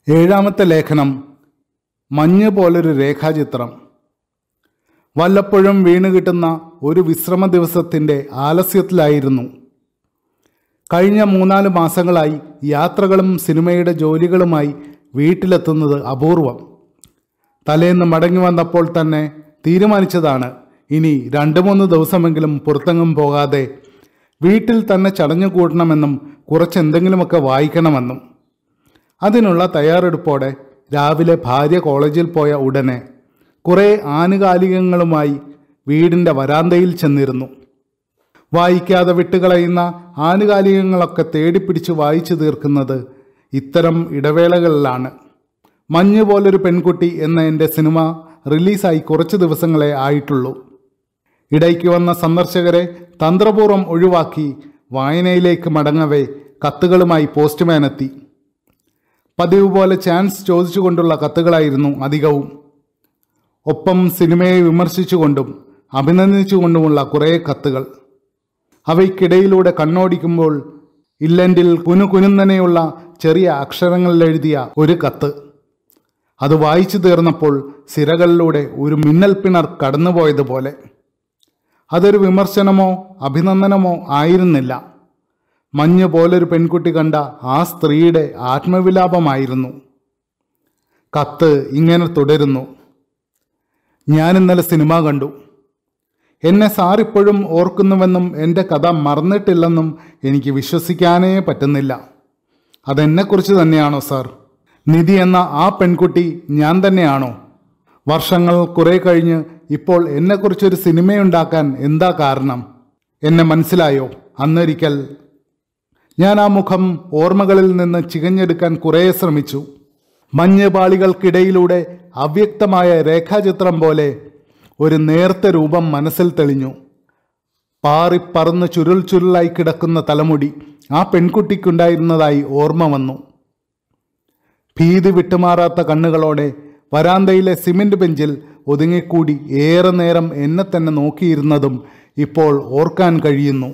ഏഴാമത്തെ ലേഖനം മഞ്ഞ് പോലൊരു രേഖാചിത്രം വല്ലപ്പോഴും വീണ് കിട്ടുന്ന ഒരു വിശ്രമ ദിവസത്തിൻ്റെ ആലസ്യത്തിലായിരുന്നു കഴിഞ്ഞ മൂന്നാല് മാസങ്ങളായി യാത്രകളും സിനിമയുടെ ജോലികളുമായി വീട്ടിലെത്തുന്നത് അപൂർവം തലേന്ന് മടങ്ങി വന്നപ്പോൾ തന്നെ തീരുമാനിച്ചതാണ് ഇനി രണ്ട് മൂന്ന് ദിവസമെങ്കിലും പുറത്തെങ്ങും പോകാതെ വീട്ടിൽ തന്നെ ചടഞ്ഞു കൂടണമെന്നും കുറച്ചെന്തെങ്കിലുമൊക്കെ വായിക്കണമെന്നും അതിനുള്ള തയ്യാറെടുപ്പോടെ രാവിലെ ഭാര്യ കോളേജിൽ പോയ ഉടനെ കുറേ ആനുകാലികങ്ങളുമായി വീടിൻ്റെ വരാന്തയിൽ ചെന്നിരുന്നു വായിക്കാതെ വിട്ടുകളയുന്ന ആനുകാലികങ്ങളൊക്കെ തേടിപ്പിടിച്ച് വായിച്ചു തീർക്കുന്നത് ഇത്തരം ഇടവേളകളിലാണ് മഞ്ഞ് പോലൊരു പെൺകുട്ടി എന്ന എൻ്റെ സിനിമ റിലീസായി കുറച്ച് ദിവസങ്ങളെ ആയിട്ടുള്ളൂ ഇടയ്ക്ക് വന്ന സന്ദർശകരെ തന്ത്രപൂർവ്വം ഒഴിവാക്കി വായനയിലേക്ക് മടങ്ങവേ കത്തുകളുമായി പോസ്റ്റ്മാൻ എത്തി പതിവ് പോലെ ചാൻസ് ചോദിച്ചുകൊണ്ടുള്ള കത്തുകളായിരുന്നു അധികവും ഒപ്പം സിനിമയെ വിമർശിച്ചുകൊണ്ടും അഭിനന്ദിച്ചുകൊണ്ടുമുള്ള കുറേ കത്തുകൾ അവയ്ക്കിടയിലൂടെ കണ്ണോടിക്കുമ്പോൾ ഇല്ലൻഡിൽ കുനുകുനുന്നനെയുള്ള ചെറിയ അക്ഷരങ്ങളിൽ എഴുതിയ ഒരു കത്ത് അത് വായിച്ചു തീർന്നപ്പോൾ സിരകളിലൂടെ ഒരു മിന്നൽ പിണർ കടന്നുപോയതുപോലെ അതൊരു വിമർശനമോ അഭിനന്ദനമോ ആയിരുന്നില്ല മഞ്ഞ് പോലൊരു പെൺകുട്ടി കണ്ട ആ സ്ത്രീയുടെ ആത്മവിലാപമായിരുന്നു കത്ത് ഇങ്ങനെ തുടരുന്നു ഞാൻ ഇന്നലെ സിനിമ കണ്ടു എന്നെ സാർ ഇപ്പോഴും ഓർക്കുന്നുവെന്നും എൻ്റെ കഥ മറന്നിട്ടില്ലെന്നും എനിക്ക് വിശ്വസിക്കാനേ പറ്റുന്നില്ല അതെന്നെക്കുറിച്ച് തന്നെയാണോ സാർ നിധി എന്ന ആ പെൺകുട്ടി ഞാൻ തന്നെയാണോ വർഷങ്ങൾ കുറെ കഴിഞ്ഞ് ഇപ്പോൾ എന്നെക്കുറിച്ചൊരു സിനിമയുണ്ടാക്കാൻ എന്താ കാരണം എന്നെ മനസ്സിലായോ അന്നൊരിക്കൽ ഞാൻ ആ മുഖം ഓർമ്മകളിൽ നിന്ന് ചികഞ്ഞെടുക്കാൻ കുറേ ശ്രമിച്ചു മഞ്ഞുപാളികൾക്കിടയിലൂടെ അവ്യക്തമായ രേഖാചിത്രം പോലെ ഒരു നേർത്ത രൂപം മനസ്സിൽ തെളിഞ്ഞു പാറിപ്പറന്ന് ചുരുൾ ചുരുളായി കിടക്കുന്ന തലമുടി ആ പെൺകുട്ടിക്കുണ്ടായിരുന്നതായി ഓർമ്മ വന്നു ഭീതി വിട്ടുമാറാത്ത കണ്ണുകളോടെ വരാന്തയിലെ സിമന്റ് ബെഞ്ചിൽ ഒതുങ്ങിക്കൂടി ഏറെ നേരം എന്നെ തന്നെ നോക്കിയിരുന്നതും ഇപ്പോൾ ഓർക്കാൻ കഴിയുന്നു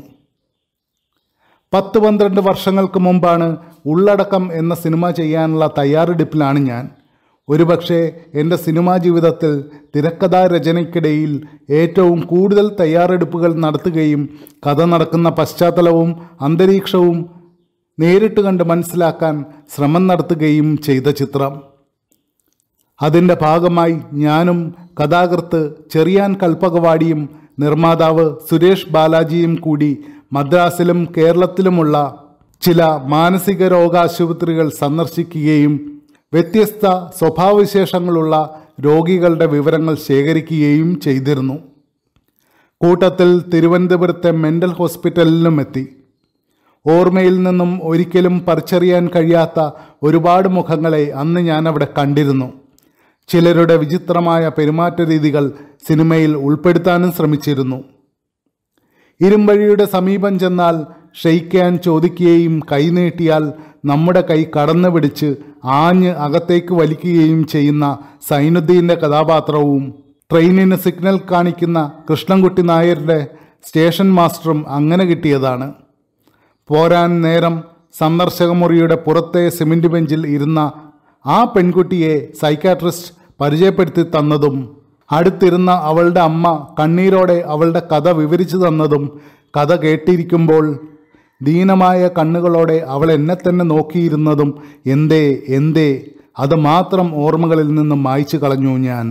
പത്ത് പന്ത്രണ്ട് വർഷങ്ങൾക്ക് മുമ്പാണ് ഉള്ളടക്കം എന്ന സിനിമ ചെയ്യാനുള്ള തയ്യാറെടുപ്പിലാണ് ഞാൻ ഒരുപക്ഷെ എൻ്റെ സിനിമാ ജീവിതത്തിൽ തിരക്കഥാ രചനയ്ക്കിടയിൽ ഏറ്റവും കൂടുതൽ തയ്യാറെടുപ്പുകൾ നടത്തുകയും കഥ നടക്കുന്ന പശ്ചാത്തലവും അന്തരീക്ഷവും നേരിട്ട് കണ്ട് മനസ്സിലാക്കാൻ ശ്രമം നടത്തുകയും ചെയ്ത ചിത്രം അതിൻ്റെ ഭാഗമായി ഞാനും കഥാകൃത്ത് ചെറിയാൻ കൽപ്പകവാടിയും നിർമ്മാതാവ് സുരേഷ് ബാലാജിയും കൂടി മദ്രാസിലും കേരളത്തിലുമുള്ള ചില മാനസിക രോഗാശുപത്രികൾ സന്ദർശിക്കുകയും വ്യത്യസ്ത സ്വഭാവവിശേഷങ്ങളുള്ള രോഗികളുടെ വിവരങ്ങൾ ശേഖരിക്കുകയും ചെയ്തിരുന്നു കൂട്ടത്തിൽ തിരുവനന്തപുരത്തെ മെൻ്റൽ ഹോസ്പിറ്റലിലും എത്തി ഓർമ്മയിൽ നിന്നും ഒരിക്കലും പറിച്ചറിയാൻ കഴിയാത്ത ഒരുപാട് മുഖങ്ങളെ അന്ന് ഞാൻ അവിടെ കണ്ടിരുന്നു ചിലരുടെ വിചിത്രമായ പെരുമാറ്റ രീതികൾ സിനിമയിൽ ഉൾപ്പെടുത്താനും ശ്രമിച്ചിരുന്നു ഇരുമ്പഴിയുടെ സമീപം ചെന്നാൽ ഷെയ്ക്കാൻ ചോദിക്കുകയും കൈനീട്ടിയാൽ നമ്മുടെ കൈ കടന്നു പിടിച്ച് ആഞ്ഞ് അകത്തേക്ക് വലിക്കുകയും ചെയ്യുന്ന സൈനുദ്ദീൻ്റെ കഥാപാത്രവും ട്രെയിനിന് സിഗ്നൽ കാണിക്കുന്ന കൃഷ്ണൻകുട്ടി നായരുടെ സ്റ്റേഷൻ മാസ്റ്ററും അങ്ങനെ കിട്ടിയതാണ് പോരാൻ നേരം സന്ദർശകമുറിയുടെ പുറത്തെ സിമന്റ് ബെഞ്ചിൽ ഇരുന്ന ആ പെൺകുട്ടിയെ സൈക്കാട്രിസ്റ്റ് പരിചയപ്പെടുത്തി തന്നതും അടുത്തിരുന്ന അവളുടെ അമ്മ കണ്ണീരോടെ അവളുടെ കഥ വിവരിച്ചു തന്നതും കഥ കേട്ടിരിക്കുമ്പോൾ ദീനമായ കണ്ണുകളോടെ അവൾ എന്നെ തന്നെ നോക്കിയിരുന്നതും എന്തേ എന്തേ അത് മാത്രം ഓർമ്മകളിൽ നിന്നും മായ്ച്ചു കളഞ്ഞു ഞാൻ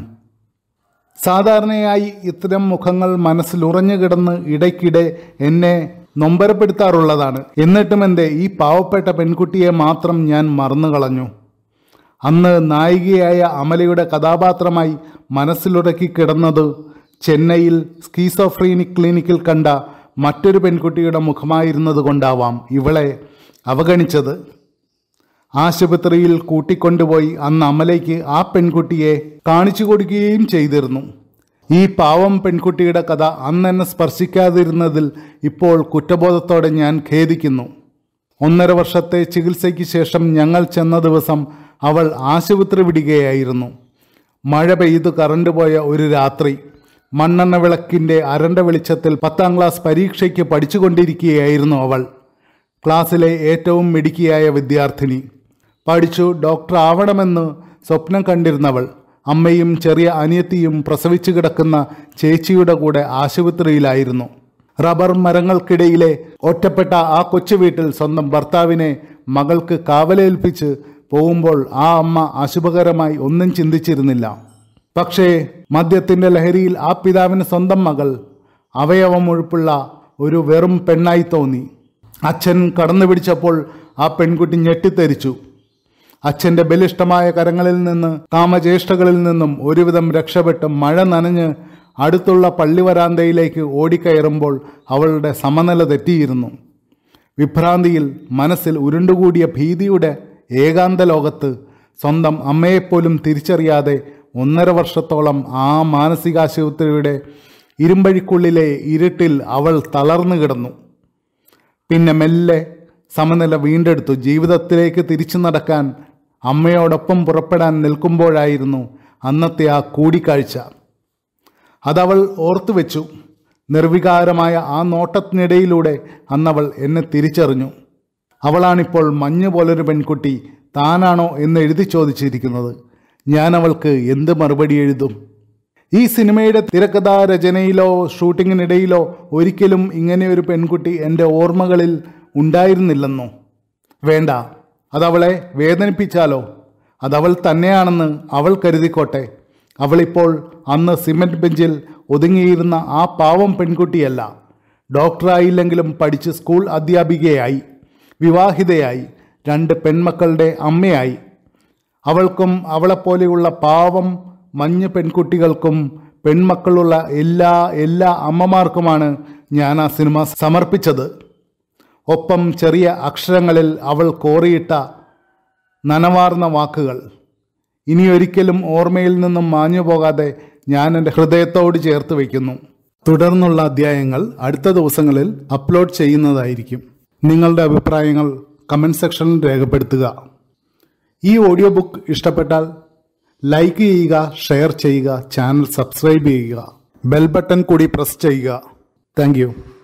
സാധാരണയായി ഇത്തരം മുഖങ്ങൾ മനസ്സിലുറഞ്ഞു കിടന്ന് ഇടയ്ക്കിടെ എന്നെ നൊമ്പരപ്പെടുത്താറുള്ളതാണ് എന്നിട്ടും എൻ്റെ ഈ പാവപ്പെട്ട പെൺകുട്ടിയെ മാത്രം ഞാൻ മറന്നു കളഞ്ഞു അന്ന് നായികയായ അമലയുടെ കഥാപാത്രമായി മനസ്സിലുടക്കി കിടന്നത് ചെന്നൈയിൽ സ്കീസോഫ്രീനിക് ക്ലിനിക്കിൽ കണ്ട മറ്റൊരു പെൺകുട്ടിയുടെ മുഖമായിരുന്നത് കൊണ്ടാവാം ഇവളെ അവഗണിച്ചത് ആശുപത്രിയിൽ കൂട്ടിക്കൊണ്ടുപോയി അന്ന് അമലയ്ക്ക് ആ പെൺകുട്ടിയെ കാണിച്ചു കൊടുക്കുകയും ചെയ്തിരുന്നു ഈ പാവം പെൺകുട്ടിയുടെ കഥ അന്ന് എന്നെ സ്പർശിക്കാതിരുന്നതിൽ ഇപ്പോൾ കുറ്റബോധത്തോടെ ഞാൻ ഖേദിക്കുന്നു ഒന്നര വർഷത്തെ ചികിത്സയ്ക്ക് ശേഷം ഞങ്ങൾ ചെന്ന ദിവസം അവൾ ആശുപത്രി വിടുകയായിരുന്നു മഴ പെയ്തു കറണ്ട് പോയ ഒരു രാത്രി മണ്ണെണ്ണ വിളക്കിൻ്റെ അരണ്ട വെളിച്ചത്തിൽ പത്താം ക്ലാസ് പരീക്ഷയ്ക്ക് പഠിച്ചുകൊണ്ടിരിക്കുകയായിരുന്നു അവൾ ക്ലാസ്സിലെ ഏറ്റവും മിടുക്കിയായ വിദ്യാർത്ഥിനി പഠിച്ചു ഡോക്ടർ ആവണമെന്ന് സ്വപ്നം കണ്ടിരുന്നവൾ അമ്മയും ചെറിയ അനിയത്തിയും പ്രസവിച്ചു കിടക്കുന്ന ചേച്ചിയുടെ കൂടെ ആശുപത്രിയിലായിരുന്നു റബ്ബർ മരങ്ങൾക്കിടയിലെ ഒറ്റപ്പെട്ട ആ കൊച്ചു വീട്ടിൽ സ്വന്തം ഭർത്താവിനെ മകൾക്ക് കാവലേൽപ്പിച്ച് പോകുമ്പോൾ ആ അമ്മ അശുഭകരമായി ഒന്നും ചിന്തിച്ചിരുന്നില്ല പക്ഷേ മദ്യത്തിന്റെ ലഹരിയിൽ ആ പിതാവിന് സ്വന്തം മകൾ അവയവമുഴുപ്പുള്ള ഒരു വെറും പെണ്ണായി തോന്നി അച്ഛൻ കടന്നു പിടിച്ചപ്പോൾ ആ പെൺകുട്ടി ഞെട്ടിത്തെരിച്ചു അച്ഛന്റെ ബലിഷ്ടമായ കരങ്ങളിൽ നിന്ന് കാമചേഷ്ടകളിൽ നിന്നും ഒരുവിധം രക്ഷപ്പെട്ട് മഴ നനഞ്ഞ് അടുത്തുള്ള പള്ളിവരാന്തയിലേക്ക് ഓടിക്കയറുമ്പോൾ അവളുടെ സമനില തെറ്റിയിരുന്നു വിഭ്രാന്തിയിൽ മനസ്സിൽ ഉരുണ്ടുകൂടിയ ഭീതിയുടെ ഏകാന്ത ലോകത്ത് സ്വന്തം അമ്മയെപ്പോലും തിരിച്ചറിയാതെ ഒന്നര വർഷത്തോളം ആ മാനസികാശുപത്രിയുടെ ഇരുമ്പഴിക്കുള്ളിലെ ഇരുട്ടിൽ അവൾ തളർന്നു കിടന്നു പിന്നെ മെല്ലെ സമനില വീണ്ടെടുത്തു ജീവിതത്തിലേക്ക് തിരിച്ചു നടക്കാൻ അമ്മയോടൊപ്പം പുറപ്പെടാൻ നിൽക്കുമ്പോഴായിരുന്നു അന്നത്തെ ആ കൂടിക്കാഴ്ച അതവൾ ഓർത്തു വെച്ചു നിർവികാരമായ ആ നോട്ടത്തിനിടയിലൂടെ അന്നവൾ എന്നെ തിരിച്ചറിഞ്ഞു അവളാണിപ്പോൾ മഞ്ഞു പോലൊരു പെൺകുട്ടി താനാണോ എന്ന് എഴുതി ചോദിച്ചിരിക്കുന്നത് ഞാൻ അവൾക്ക് എന്ത് മറുപടി എഴുതും ഈ സിനിമയുടെ തിരക്കഥാ രചനയിലോ ഷൂട്ടിങ്ങിനിടയിലോ ഒരിക്കലും ഇങ്ങനെ ഒരു പെൺകുട്ടി എൻ്റെ ഓർമ്മകളിൽ ഉണ്ടായിരുന്നില്ലെന്നോ വേണ്ട അതവളെ വേദനിപ്പിച്ചാലോ അതവൾ തന്നെയാണെന്ന് അവൾ കരുതിക്കോട്ടെ അവളിപ്പോൾ അന്ന് സിമൻറ്റ് ബെഞ്ചിൽ ഒതുങ്ങിയിരുന്ന ആ പാവം പെൺകുട്ടിയല്ല ഡോക്ടറായില്ലെങ്കിലും പഠിച്ച് സ്കൂൾ അധ്യാപികയായി വിവാഹിതയായി രണ്ട് പെൺമക്കളുടെ അമ്മയായി അവൾക്കും അവളെപ്പോലെയുള്ള പാവം മഞ്ഞ് പെൺകുട്ടികൾക്കും പെൺമക്കളുള്ള എല്ലാ എല്ലാ അമ്മമാർക്കുമാണ് ഞാൻ ആ സിനിമ സമർപ്പിച്ചത് ഒപ്പം ചെറിയ അക്ഷരങ്ങളിൽ അവൾ കോറിയിട്ട നനവാർന്ന വാക്കുകൾ ഇനിയൊരിക്കലും ഓർമ്മയിൽ നിന്നും മാഞ്ഞു പോകാതെ ഞാൻ എൻ്റെ ഹൃദയത്തോട് ചേർത്ത് വയ്ക്കുന്നു തുടർന്നുള്ള അധ്യായങ്ങൾ അടുത്ത ദിവസങ്ങളിൽ അപ്ലോഡ് ചെയ്യുന്നതായിരിക്കും നിങ്ങളുടെ അഭിപ്രായങ്ങൾ കമൻറ്റ് സെക്ഷനിൽ രേഖപ്പെടുത്തുക ഈ ഓഡിയോ ബുക്ക് ഇഷ്ടപ്പെട്ടാൽ ലൈക്ക് ചെയ്യുക ഷെയർ ചെയ്യുക ചാനൽ സബ്സ്ക്രൈബ് ചെയ്യുക ബെൽ ബട്ടൺ കൂടി പ്രസ് ചെയ്യുക താങ്ക്